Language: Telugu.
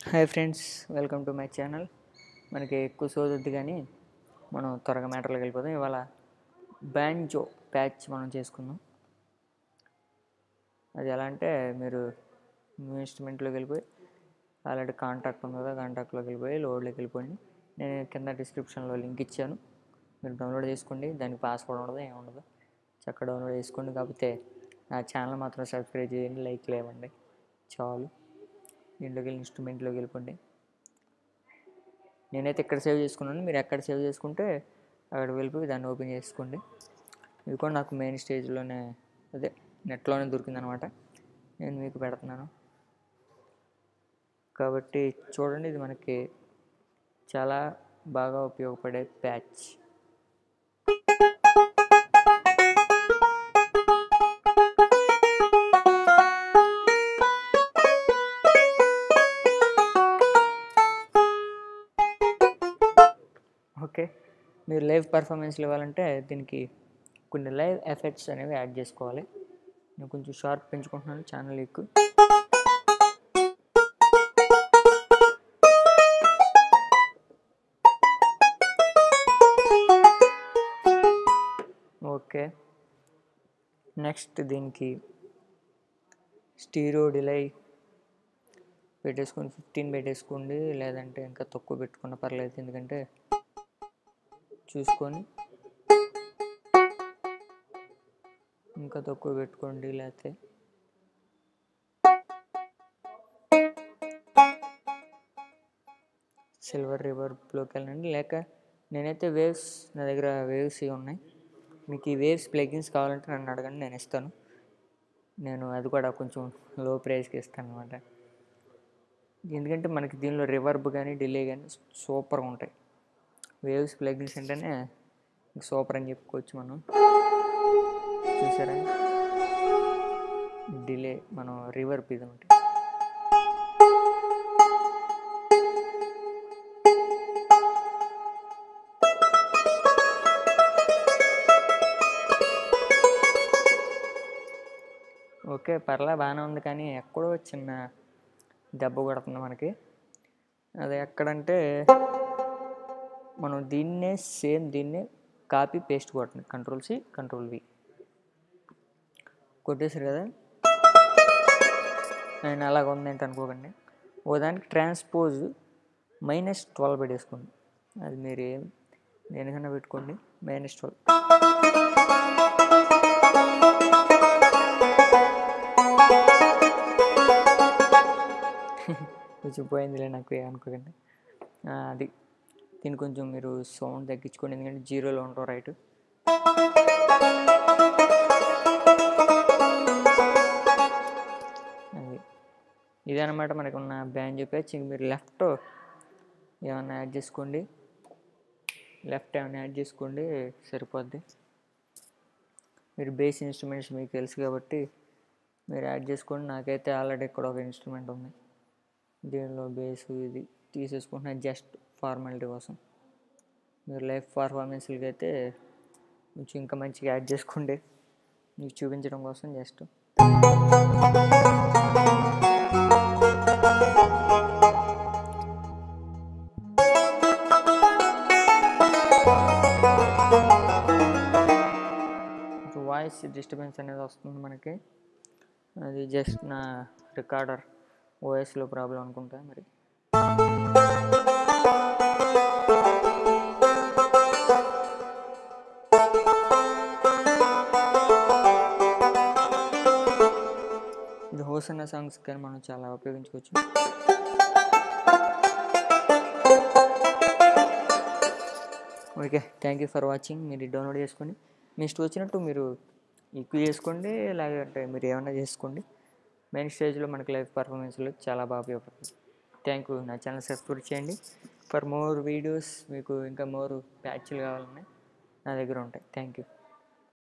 hi friends welcome to my channel మనకి ఎక్కువ సోదొద్దు కానీ మనం త్వరగా మ్యాటర్లోకి వెళ్ళిపోదాం ఇవాళ బ్యాంజో ప్యాచ్ మనం చేసుకుందాం అది ఎలా అంటే మీరు మీ ఇన్స్ట్రుమెంట్లోకి వెళ్ళిపోయి ఆల్రెడీ కాంటాక్ట్ ఉంది కదా కాంటాక్ట్లోకి వెళ్ళిపోయి లోడ్లోకి వెళ్ళిపోండి నేను కింద డిస్క్రిప్షన్లో లింక్ ఇచ్చాను మీరు డౌన్లోడ్ చేసుకోండి దానికి పాస్వర్డ్ ఉండదు ఏమి ఉండదు చక్కగా డౌన్లోడ్ చేసుకోండి కాకపోతే నా ఛానల్ మాత్రం సబ్స్క్రైబ్ చేయండి లైక్ లేవండి చాలు దీంట్లోకి వెళ్ళి ఇన్స్ట్రుమెంట్లోకి వెళ్ళిపోండి నేనైతే ఇక్కడ సేవ్ చేసుకున్నాను మీరు ఎక్కడ సేవ్ చేసుకుంటే అక్కడ వెళ్ళిపోయి దాన్ని ఓపెన్ చేసుకోండి ఇది కూడా నాకు మెయిన్ స్టేజ్లోనే అదే నెట్లోనే దొరికిందనమాట నేను మీకు పెడుతున్నాను కాబట్టి చూడండి ఇది మనకి చాలా బాగా ఉపయోగపడే ప్యాచ్ ఓకే మీరు లైవ్ పర్ఫార్మెన్స్లు ఇవ్వాలంటే దీనికి కొన్ని లైవ్ ఎఫెక్ట్స్ అనేవి యాడ్ చేసుకోవాలి నేను కొంచెం షార్ప్ పెంచుకుంటున్నాను ఛానల్ ఎక్కువ ఓకే నెక్స్ట్ దీనికి స్టీరో డిలై పెట్టేసుకొని ఫిఫ్టీన్ పెట్టేసుకోండి లేదంటే ఇంకా తక్కువ పెట్టుకున్న పర్లేదు ఎందుకంటే చూసుకొని ఇంకా తక్కువ పెట్టుకోండి లేకపోతే సిల్వర్ రివర్బ్లోకి వెళ్ళండి లేక నేనైతే వేవ్స్ నా దగ్గర వేవ్స్ ఇవి ఉన్నాయి మీకు ఈ వేవ్స్ ప్లగిన్స్ కావాలంటే నన్ను అడగండి నేను ఇస్తాను నేను అది కూడా కొంచెం లో ప్రైస్కి ఇస్తాను అనమాట ఎందుకంటే మనకి దీనిలో రివర్బ్ కానీ డిలే కానీ సూపర్గా ఉంటాయి వేవ్స్ ప్లగిన్స్ అంటేనే సూపర్ అని చెప్పుకోవచ్చు మనం చూసారా డిలే మనం రివర్బ్ ఇది ఉంటుంది ఓకే పర్లే బాగానే ఉంది కానీ ఎక్కడో చిన్న దెబ్బ కొడుతుంది మనకి అది ఎక్కడంటే మనం దీన్నే సేమ్ దీన్నే కాపీ పేస్ట్ కొట్టండి కంట్రోల్ సి కంట్రోల్ వి కొట్టేసారు కదా నేను అలాగ ఉందేంటి అనుకోకండి ఓ దానికి ట్రాన్స్పోజ్ మైనస్ ట్వెల్వ్ పెట్టేసుకోండి అది మీరు ఏం దేనికన్నా పెట్టుకోండి మైనస్ ట్వెల్వ్ కొంచెం పోయిందిలే నాకు ఏ అనుకోకండి ఆ, అది దీన్ని కొంచెం మీరు సౌండ్ తగ్గించుకోండి ఎందుకంటే జీరోలో ఉంటాం రైట్ అది ఇదన్నమాట మనకు ఉన్న బ్యాండ్ చెప్పేసి ఇంక మీరు లెఫ్ట్ ఏమన్నా యాడ్ చేసుకోండి లెఫ్ట్ ఏమైనా యాడ్ చేసుకోండి సరిపోద్ది మీరు బేస్ ఇన్స్ట్రుమెంట్స్ మీకు తెలుసు కాబట్టి మీరు యాడ్ చేసుకోండి నాకైతే ఆల్రెడీ ఇక్కడ ఒక ఇన్స్ట్రుమెంట్ ఉంది దీనిలో బేస్ ఇది తీసేసుకుంటున్నా జస్ట్ ఫార్మాలిటీ కోసం మీరు లైవ్ పర్ఫార్మెన్స్లకి అయితే కొంచెం ఇంకా మంచిగా యాడ్ చేసుకోండి మీకు చూపించడం కోసం జస్ట్ వాయిస్ డిస్టర్బెన్స్ అనేది వస్తుంది మనకి అది జస్ట్ నా రికార్డర్ ఓఎస్లో ప్రాబ్లం అనుకుంటా మరి ఇది హోసన్న సాంగ్స్ కానీ మనం చాలా ఉపయోగించుకోవచ్చు okay thank you for watching మీరు డౌన్లోడ్ చేసుకోండి మీ ఇష్టం వచ్చినట్టు మీరు ఎక్కువ చేసుకోండి లేదంటే మీరు ఏమైనా చేసుకోండి మెయిన్ స్టేజ్లో మనకి లైవ్ పర్ఫార్మెన్స్లో చాలా బాగా ఉపయోగపడుతుంది థ్యాంక్ యూ నా ఛానల్ సబ్స్క్రైబ్ చేయండి ఫర్ మోర్ వీడియోస్ మీకు ఇంకా మోర్ ప్యాచ్లు కావాలన్నా నా దగ్గర ఉంటాయి థ్యాంక్ యూ